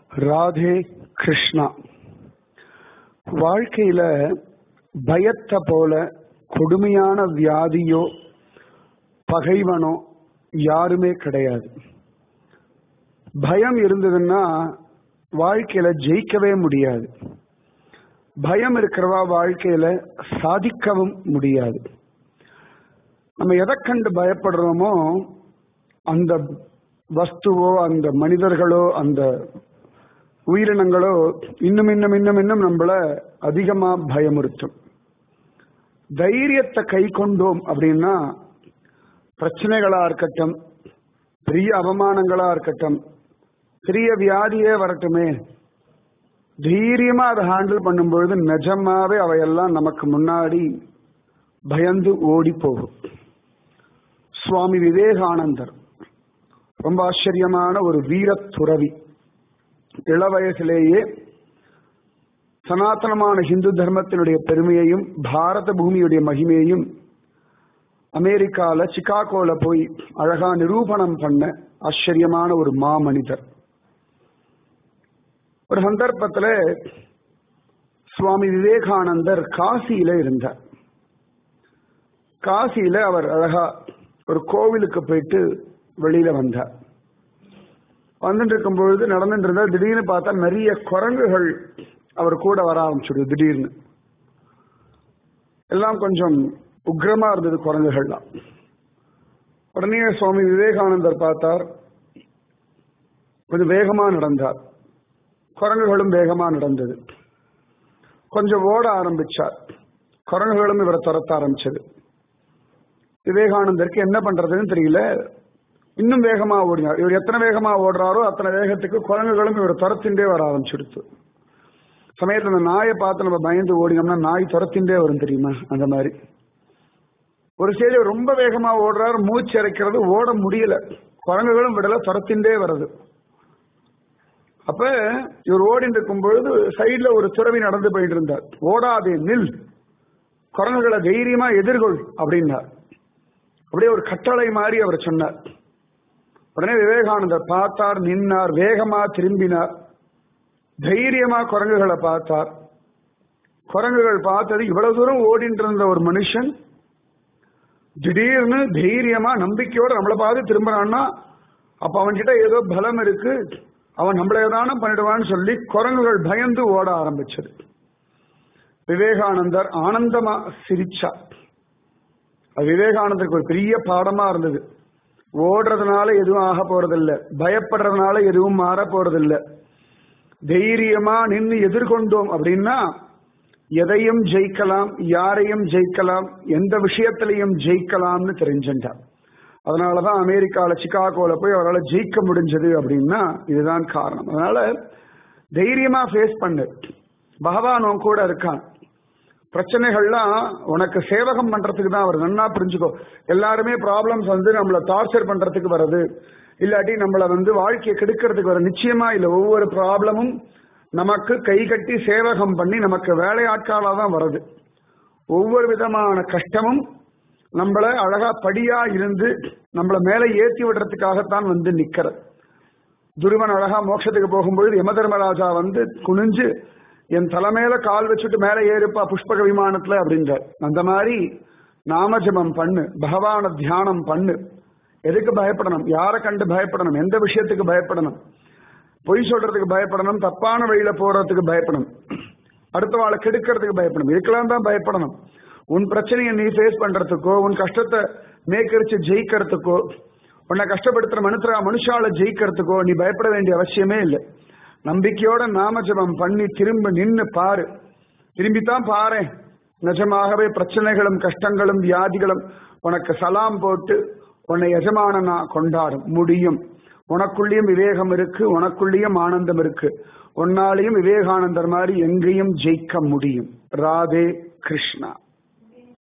ராதே கிருஷ்ணா வாழ்க்கையில பயத்தை போல கொடுமையான வியாதியோ பகைவனோ யாருமே கிடையாது பயம் இருந்ததுன்னா வாழ்க்கையில ஜெயிக்கவே முடியாது பயம் இருக்கிறவா வாழ்க்கையில சாதிக்கவும் முடியாது நம்ம எதை கண்டு பயப்படுறோமோ அந்த வஸ்துவோ அந்த மனிதர்களோ அந்த உயிரினங்களோ இன்னும் இன்னும் இன்னும் இன்னும் நம்மள அதிகமா பயமுறுத்தும் தைரியத்தை கை கொண்டோம் அப்படின்னா பிரச்சனைகளா இருக்கட்டும் பெரிய அவமானங்களா இருக்கட்டும் பெரிய வியாதியே வரட்டுமே தைரியமா அதை ஹேண்டில் பண்ணும்பொழுது நிஜமாவே அவையெல்லாம் நமக்கு முன்னாடி பயந்து ஓடி போகும் சுவாமி விவேகானந்தர் ரொம்ப ஆச்சரியமான ஒரு வீரத் துறவி இள வயசிலேயே சனாதனமான ஹிந்து தர்மத்தினுடைய பெருமையையும் பாரத பூமியுடைய மகிமையையும் அமெரிக்கால சிகாகோல போய் அழகா நிரூபணம் பண்ண ஆச்சரியமான ஒரு மாமனிதர் ஒரு சந்தர்ப்பத்துல சுவாமி விவேகானந்தர் காசியில இருந்தார் காசியில அவர் அழகா ஒரு கோவிலுக்கு போயிட்டு வெளியில வந்தார் வந்துட்டு இருக்கும் பொழுது நடந்துட்டு இருந்தா திடீர்னு பார்த்தா நிறைய குரங்குகள் அவர் கூட வர ஆரம்பிச்சுடுது திடீர்னு எல்லாம் கொஞ்சம் உக்ரமா இருந்தது குரங்குகள்லாம் உடனே சுவாமி விவேகானந்தர் பார்த்தார் கொஞ்சம் வேகமா நடந்தார் குரங்குகளும் வேகமா நடந்தது கொஞ்சம் ஓட ஆரம்பிச்சார் குரங்குகளும் இவரை துரத்த ஆரம்பிச்சது விவேகானந்தருக்கு என்ன பண்றதுன்னு தெரியல இன்னும் வேகமா ஓடினார் இவர் எத்தனை வேகமா ஓடுறாரோ அத்தனை வேகத்துக்கு குரங்குகளும் இவர் துரத்தின்றே வர ஆரம்பிச்சிடுச்சு சமயத்துல அந்த நாயை பார்த்து நம்ம பயந்து ஓடினோம்னா நாய் துரத்தின்றே வரும் தெரியுமா அந்த மாதிரி ஒரு ஸ்டேஜ் ரொம்ப வேகமா ஓடுறாரு மூச்சு இறைக்கிறது ஓட முடியல குரங்குகளும் விடல துரத்தின்றே வருது அப்ப இவர் ஓடிட்டு இருக்கும் பொழுது சைட்ல ஒரு துறவி நடந்து போயிட்டு இருந்தார் ஓடாதே நில் குரங்குகளை தைரியமா எதிர்கொள் அப்படின்னார் அப்படியே ஒரு கட்டளை மாதிரி அவர் சொன்னார் உடனே விவேகானந்தர் பார்த்தார் நின்னார் வேகமா திரும்பினார் தைரியமா குரங்குகளை பார்த்தார் குரங்குகள் பார்த்தது இவ்வளவு தூரம் ஓடிட்டு இருந்த ஒரு மனுஷன் திடீர்னு தைரியமா நம்பிக்கையோட நம்மளை பார்த்து திரும்பினான்னா அப்ப அவன்கிட்ட ஏதோ பலம் இருக்கு அவன் நம்மள ஏதானும் பண்ணிடுவான்னு சொல்லி குரங்குகள் பயந்து ஓட ஆரம்பிச்சது விவேகானந்தர் ஆனந்தமா சிரிச்சார் அது விவேகானந்தருக்கு ஒரு பெரிய பாடமா இருந்தது ஓடுறதுனால எதுவும் ஆக போறதில்ல பயப்படுறதுனால எதுவும் மாற போறதில்ல தைரியமா நின்று எதிர்கொண்டோம் அப்படின்னா எதையும் ஜெயிக்கலாம் யாரையும் ஜெயிக்கலாம் எந்த விஷயத்திலையும் ஜெயிக்கலாம்னு தெரிஞ்சுட்டார் அதனாலதான் அமெரிக்கால சிகாகோல போய் அவரால் ஜெயிக்க முடிஞ்சது அப்படின்னா இதுதான் காரணம் அதனால தைரியமா ஃபேஸ் பண்ணு பகவான் உன் கூட இருக்கான் பிரச்சனைகள்லாம் உனக்கு சேவகம் பண்றதுக்கு தான் வருது நன்னா புரிஞ்சுக்கோ எல்லாருமே ப்ராப்ளம்ஸ் வந்து நம்மள டார்ச்சர் பண்றதுக்கு வருது இல்லாட்டி நம்மள வந்து வாழ்க்கையை கெடுக்கிறதுக்கு வர நிச்சயமா இல்ல ஒவ்வொரு ப்ராப்ளமும் நமக்கு கை கட்டி சேவகம் பண்ணி நமக்கு வேலையாட்காலா தான் வருது ஒவ்வொரு விதமான கஷ்டமும் நம்மள அழகா படியா இருந்து நம்மள மேல ஏற்றி விடுறதுக்காகத்தான் வந்து நிக்கிறது துருவன் அழகா மோட்சத்துக்கு போகும்பொழுது யம தர்மராஜா வந்து குனிஞ்சு என் தலைமையில கால் வச்சுட்டு மேல ஏறுப்பா புஷ்பக விமானத்துல அப்படின்றார் அந்த மாதிரி நாமஜபம் பண்ணு பகவான தியானம் பண்ணு எதுக்கு பயப்படணும் யாரை கண்டு பயப்படணும் எந்த விஷயத்துக்கு பயப்படணும் பொய் சொல்றதுக்கு பயப்படணும் தப்பான வழியில போறதுக்கு பயப்படணும் அடுத்த வாழை கெடுக்கிறதுக்கு பயப்படணும் இதுக்கெல்லாம் தான் பயப்படணும் உன் பிரச்சனையை நீ ஃபேஸ் பண்றதுக்கோ உன் கஷ்டத்தை மேற்கரிச்சு ஜெயிக்கிறதுக்கோ உன்னை கஷ்டப்படுத்துற மனுஷரா மனுஷால ஜெயிக்கிறதுக்கோ நீ பயப்பட வேண்டிய அவசியமே இல்லை நம்பிக்கையோட நாமஜபம் பண்ணி திரும்ப நின்னு பாரு திரும்பித்தான் பாரு நிஜமாகவே பிரச்சனைகளும் கஷ்டங்களும் வியாதிகளும் உனக்கு சலாம் போட்டு உன்னை எஜமானனா கொண்டாடும் முடியும் உனக்குள்ளேயும் விவேகம் இருக்கு உனக்குள்ளேயும் ஆனந்தம் இருக்கு உன்னாலையும் விவேகானந்தர் மாதிரி எங்கேயும் ஜெயிக்க முடியும் ராதே கிருஷ்ணா